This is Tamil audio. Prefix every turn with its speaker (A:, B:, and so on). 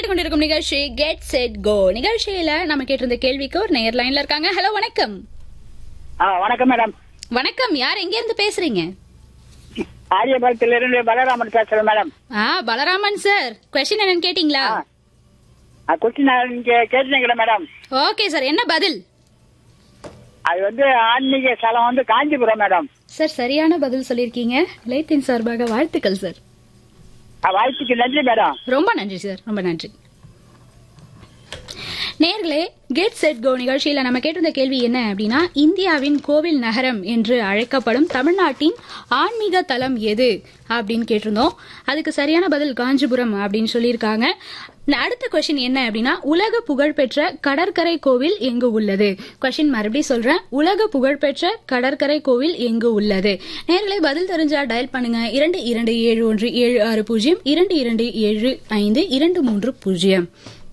A: கேட்டுக்கொண்டிருக்கும் நிகழ்ச்சி கெட் செட் கோ நிகழ்ச்சியில நம்ம கேட்டிருந்த கேள்விக்கு ஒரு நேர் லைன்ல இருக்காங்க ஹலோ வணக்கம்
B: ஆ வணக்கம் மேடம்
A: வணக்கம் யார் எங்க இருந்து பேசுறீங்க
B: ஆரியபுரத்திலிருந்து பலராமன் பேசுறேன் மேடம்
A: ஆ பலராமன் சார் கொஸ்டின் என்னன்னு கேட்டீங்களா
B: கொஸ்டின் நீங்க கேட்டீங்களா மேடம்
A: ஓகே சார் என்ன பதில்
B: அது வந்து ஆன்மீக ஸ்தலம் வந்து காஞ்சிபுரம் மேடம்
A: சார் சரியான பதில் சொல்லியிருக்கீங்க லைத்தின் சார்பாக வாழ்த்துக்கள் சார்
B: ஆ, வாய்ப்புக்கு நன்றி மேடம்
A: ரொம்ப நன்றி சார் ரொம்ப நன்றி நேர்களே கெட் செட் கோ நிகழ்ச்சியில நம்ம கேட்டிருந்த கேள்வி என்ன அப்படின்னா இந்தியாவின் கோவில் நகரம் என்று அழைக்கப்படும் தமிழ்நாட்டின் ஆன்மீக தலம் எது அப்படின்னு கேட்டிருந்தோம் அதுக்கு சரியான பதில் காஞ்சிபுரம் அப்படின்னு சொல்லியிருக்காங்க அடுத்த கொஸ்டின் என்ன அப்படின்னா உலக புகழ்பெற்ற கடற்கரை கோவில் எங்கு உள்ளது கொஸ்டின் மறுபடியும் சொல்றேன் உலக புகழ்பெற்ற கடற்கரை கோவில் எங்கு உள்ளது நேர்களை பதில் தெரிஞ்சா டயல் பண்ணுங்க இரண்டு இரண்டு ஏழு ஒன்று ஏழு ஆறு பூஜ்ஜியம் இரண்டு இரண்டு ஏழு ஐந்து இரண்டு மூன்று பூஜ்ஜியம்